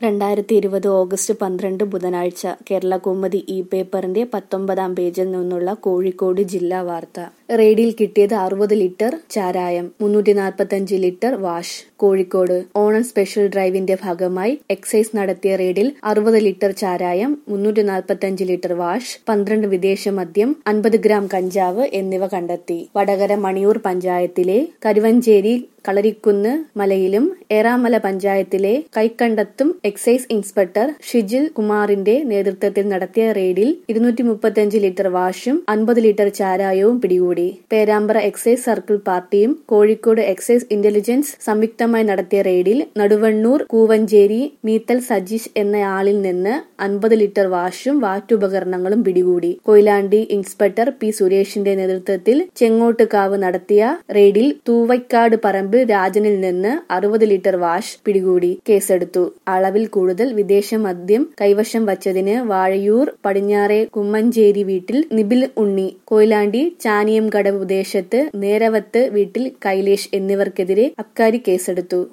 രണ്ടായിരത്തി ഇരുപത് ഓഗസ്റ്റ് പന്ത്രണ്ട് ബുധനാഴ്ച കേരള കൗമുദി ഇ പേപ്പറിന്റെ പത്തൊമ്പതാം പേജിൽ നിന്നുള്ള കോഴിക്കോട് ജില്ലാ വാർത്ത റെയ്ഡിൽ കിട്ടിയത് അറുപത് ലിറ്റർ ചാരായം മുന്നൂറ്റി നാൽപ്പത്തഞ്ച് litre wash Kozhikode Onam special ഡ്രൈവിന്റെ ഭാഗമായി എക്സൈസ് നടത്തിയ റെയ്ഡിൽ അറുപത് ലിറ്റർ ചാരായം മുന്നൂറ്റി നാൽപ്പത്തഞ്ച് ലിറ്റർ വാഷ് പന്ത്രണ്ട് വിദേശ മദ്യം അൻപത് ഗ്രാം കഞ്ചാവ് എന്നിവ കണ്ടെത്തി വടകര മണിയൂർ പഞ്ചായത്തിലെ കരുവഞ്ചേരി കളരിക്കുന്ന് മലയിലും ഏറാമല പഞ്ചായത്തിലെ കൈക്കണ്ടത്തും എക്സൈസ് ഇൻസ്പെക്ടർ ഷിജിൽ കുമാറിന്റെ നേതൃത്വത്തിൽ നടത്തിയ റെയ്ഡിൽ ഇരുന്നൂറ്റി മുപ്പത്തിയഞ്ച് ലിറ്റർ വാഷും അൻപത് ലിറ്റർ ചാരായവും പിടികൂടി പേരാമ്പ്ര എക്സൈസ് സർക്കിൾ പാർട്ടിയും കോഴിക്കോട് എക്സൈസ് ഇന്റലിജൻസ് സംയുക്തമായി നടത്തിയ റെയ്ഡിൽ നടുവണ്ണൂർ കൂവഞ്ചേരി മീത്തൽ സജീഷ് എന്നയാളിൽ നിന്ന് അൻപത് ലിറ്റർ വാഷും വാറ്റുപകരണങ്ങളും പിടികൂടി കൊയിലാണ്ടി ഇൻസ്പെക്ടർ പി സുരേഷിന്റെ നേതൃത്വത്തിൽ ചെങ്ങോട്ടുകാവ് നടത്തിയ റെയ്ഡിൽ തൂവയ്ക്കാട് പറമ്പ് രാജനിൽ നിന്ന് അറുപത് ലിറ്റർ വാഷ് പിടികൂടി കേസെടുത്തു അളവിൽ കൂടുതൽ വിദേശ മദ്യം കൈവശം വച്ചതിന് വാഴയൂർ പടിഞ്ഞാറെ കുമ്മഞ്ചേരി വീട്ടിൽ നിബിൽ ഉണ്ണി കൊയിലാണ്ടി ചാനിയംകടവ് പ്രദേശത്ത് നേരവത്ത് വീട്ടിൽ കൈലേഷ് എന്നിവർക്കെതിരെ അബ്കാരി കേസെടുത്തു